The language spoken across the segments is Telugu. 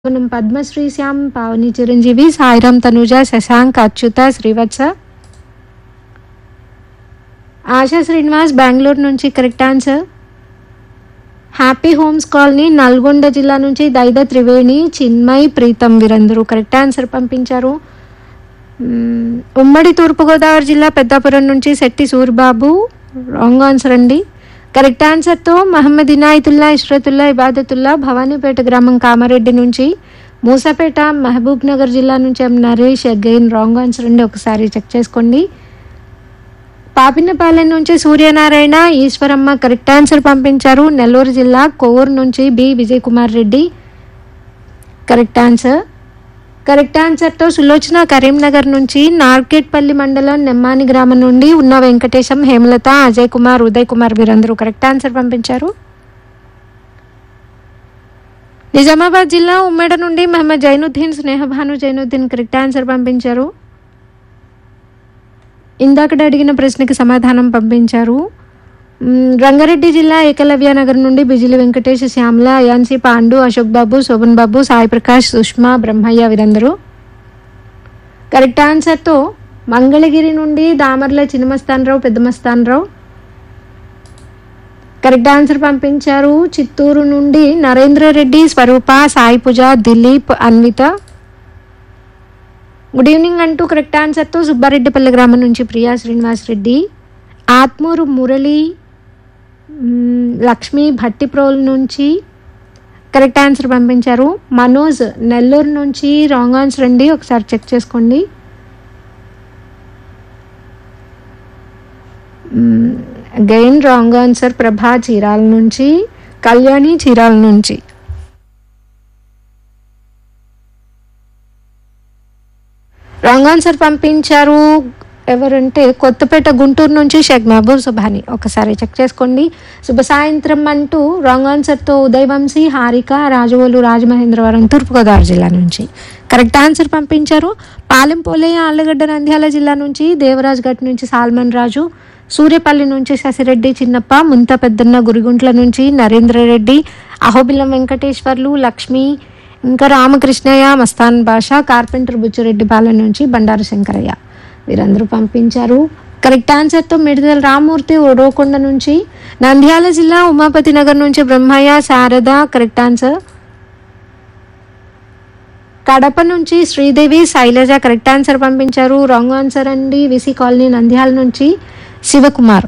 మనం పద్మశ్రీ శ్యామ్ పావని చిరంజీవి సాయిరామ్ తనుజ శశాంక్ అచ్యుత శ్రీవత్స ఆశా శ్రీనివాస్ బెంగళూరు నుంచి correct answer happy homes colony Nalgonda జిల్లా నుంచి దైద త్రివేణి చిన్మయ్ ప్రీతం వీరందరూ కరెక్ట్ ఆన్సర్ పంపించారు మ్మ్, ఉమ్మడి తూర్పుగోదావరి జిల్లా పెద్దాపురం నుంచి శెట్టి సూరిబాబు రాంగ్ ఆన్సర్ అండి కరెక్ట్ ఆన్సర్తో మహమ్మద్ ఇనాయతుల్లా ఇష్రతుల్లా ఇబాదతుల్లా భవానీపేట గ్రామం కామారెడ్డి నుంచి మూసాపేట మహబూబ్ నగర్ జిల్లా నుంచి M Naresh again wrong answer అండి ఒకసారి చెక్ చేసుకోండి పాపినపాలెం నుంచి సూర్యనారాయణ ఈశ్వరమ్మ కరెక్ట్ ఆన్సర్ పంపించారు నెల్లూరు జిల్లా కోవూరు నుంచి B Vijay Kumar Reddy correct answer correct ఆన్సర్తో సులోచన కరీంనగర్ నుంచి నార్కెట్పల్లి మండలం నెమ్మాని గ్రామం నుండి ఉన్న వెంకటేశం హేమలత అజయ్ కుమార్ ఉదయ్ కుమార్ వీరందరూ కరెక్ట్ ఆన్సర్ పంపించారు నిజామాబాద్ జిల్లా ఉమ్మేడ నుండి మహమ్మద్ జైనుద్దీన్ స్నేహభాను జైనుద్దీన్ కరెక్ట్ ఆన్సర్ పంపించారు ఇందాకడ అడిగిన ప్రశ్నకి సమాధానం పంపించారు మ్, రంగారెడ్డి జిల్లా ఏకలవ్య నగర్ నుండి బిజిలి వెంకటేష్ శ్యామల అయాన్సి పాండు అశోక్ బాబు శోభన్ బాబు సాయి ప్రకాష్ సుష్మా బ్రహ్మయ్య వీరందరూ కరెక్ట్ ఆన్సర్తో మంగళగిరి నుండి దామర్ల చిన్నమస్తానరావు పెద్దమస్తానరావు కరెక్ట్ ఆన్సర్ పంపించారు చిత్తూరు నుండి నరేంద్ర రెడ్డి స్వరూప సాయి పూజ దిలీప్ అన్విత గుడ్ ఈవినింగ్ అంటూ కరెక్ట్ ఆన్సర్తో సుబ్బారెడ్డిపల్లి గ్రామం నుంచి ప్రియా శ్రీనివాస్ రెడ్డి ఆత్మూరు మురళి మ్, లక్ష్మి భట్టిప్రోల్ నుంచి కరెక్ట్ ఆన్సర్ పంపించారు మనోజ్ నెల్లూరు నుంచి రాంగ్ ఆన్సర్ అండి ఒకసారి చెక్ చేసుకోండి అగైన్ రాంగ్ ఆన్సర్ ప్రభా చీరాల నుంచి కళ్యాణి చీరాల నుంచి రాంగ్ ఆన్సర్ పంపించారు ఎవరంటే కొత్తపేట గుంటూరు నుంచి షేక్ మహబూబ్ సుభాని ఒకసారి చెక్ చేసుకోండి శుభ సాయంత్రం అంటూ రాంగ్ ఆన్సర్తో ఉదయవంశీ హారిక రాజవోలు రాజమహేంద్రవరం తూర్పుగోదావరి జిల్లా నుంచి కరెక్ట్ ఆన్సర్ పంపించారు పాలెం పోలయ్య ఆళ్ళగడ్డ నంద్యాల జిల్లా నుంచి దేవరాజ్ ఘట్ నుంచి సాల్మన్ రాజు సూర్యపల్లి నుంచి శశిరెడ్డి చిన్నప్ప ముంత పెద్దన్న గురిగుంట్ల నుంచి నరేంద్ర రెడ్డి అహోబిలం వెంకటేశ్వర్లు లక్ష్మి ఇంకా రామకృష్ణయ్య మస్తాన్ భాష కార్పెంటర్ బుచ్చిరెడ్డి పాలెం నుంచి బండారు శంకరయ్య వీరందరూ పంపించారు కరెక్ట్ ఆన్సర్తో మిడతల రామూర్తి ఓడోకొండ నుంచి నంద్యాల జిల్లా ఉమాపతి నగర్ నుంచి బ్రహ్మయ్య శారద కరెక్ట్ ఆన్సర్ కడప నుంచి శ్రీదేవి శైలజ కరెక్ట్ ఆన్సర్ పంపించారు రాంగ్ ఆన్సర్ అండి విసి కాలనీ నంద్యాల నుంచి శివకుమార్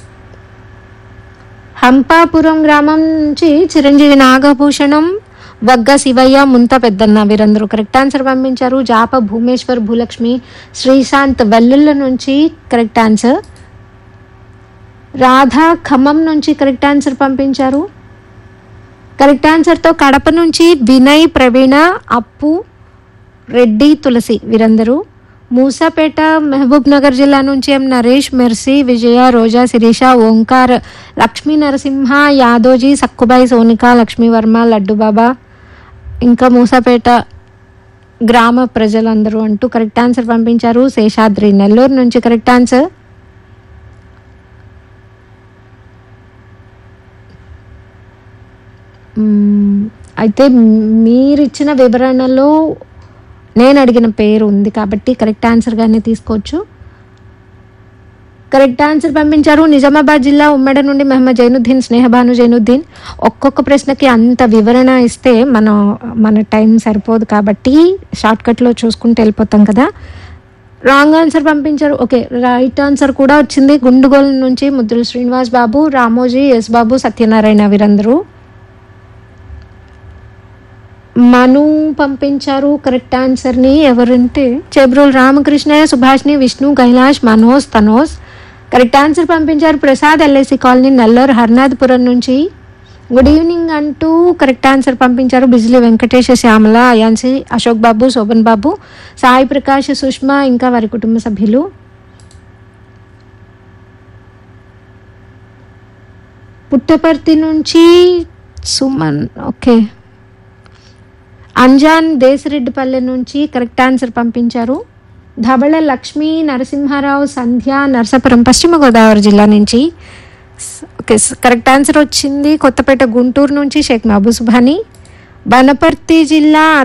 హంపాపురం గ్రామం నుంచి చిరంజీవి నాగభూషణం వగ్గ శివయ్య ముంత పెద్దన్న వీరందరూ కరెక్ట్ ఆన్సర్ పంపించారు జాప భూమేశ్వర్ భూలక్ష్మి శ్రీశాంత్ వెల్లుల్ల నుంచి కరెక్ట్ ఆన్సర్ రాధా ఖమ్మం నుంచి కరెక్ట్ ఆన్సర్ పంపించారు కరెక్ట్ ఆన్సర్తో కడప నుంచి వినయ్ ప్రవీణ అప్పు రెడ్డి తులసి వీరందరూ మూసాపేట మహబూబ్ నగర్ జిల్లా నుంచి ఎం నరేష్ మెర్సీ విజయ రోజా శిరీష ఓంకార్ లక్ష్మీ నరసింహ యాదోజీ సక్కుబాయి సోనిక లక్ష్మీవర్మ లడ్డుబాబా ఇంకా మూసాపేట గ్రామ ప్రజలందరూ అంటూ కరెక్ట్ ఆన్సర్ పంపించారు శేషాద్రి నెల్లూరు నుంచి కరెక్ట్ ఆన్సర్ మ్మ్. అయితే మీరు ఇచ్చిన వివరణలో నేను అడిగిన పేరు ఉంది కాబట్టి కరెక్ట్ ఆన్సర్గానే తీసుకోవచ్చు కరెక్ట్ ఆన్సర్ పంపించారు నిజామాబాద్ జిల్లా ఉమ్మడి నుండి మహమ్మద్ జైనుద్దీన్ స్నేహబాను జైనుద్దీన్ ఒక్కొక్క ప్రశ్నకి అంత వివరణ ఇస్తే మనం మన టైం సరిపోదు కాబట్టి షార్ట్కట్లో చూసుకుంటూ వెళ్ళిపోతాం కదా రాంగ్ ఆన్సర్ పంపించారు ఓకే రైట్ ఆన్సర్ కూడా వచ్చింది గుండుగోల్ నుంచి ముద్దుల శ్రీనివాస్ బాబు రామోజీ ఎస్ బాబు సత్యనారాయణ వీరందరూ మను పంపించారు కరెక్ట్ ఆన్సర్ని ఎవరంటే చెబ్రోల్ రామకృష్ణయ్య సుభాష్ని విష్ణు కైలాష్ మనోజ్ తనోజ్ కరెక్ట్ ఆన్సర్ పంపించారు ప్రసాద్ ఎల్ఐసి కాలనీ నల్లూరు హర్నాథపురం నుంచి గుడ్ ఈవినింగ్ అంటూ కరెక్ట్ ఆన్సర్ పంపించారు బిజిలి వెంకటేష్ శ్యామల అయాన్సి అశోక్ బాబు శోభన్ బాబు సాయి ప్రకాష్ సుష్మా ఇంకా వారి కుటుంబ సభ్యులు పుట్టపర్తి నుంచి సుమన్ ఓకే అంజాన్ దేశరెడ్డిపల్లె నుంచి కరెక్ట్ ఆన్సర్ పంపించారు ధబళ లక్ష్మీ నరసింహారావు సంధ్య నరసాపురం పశ్చిమ గోదావరి జిల్లా నుంచి స్- ఓకే స్- కరెక్ట్ ఆన్సర్ వచ్చింది కొత్తపేట గుంటూరు నుంచి షేక్ మహబూబ్ సుభాని వనపర్తి జిల్లా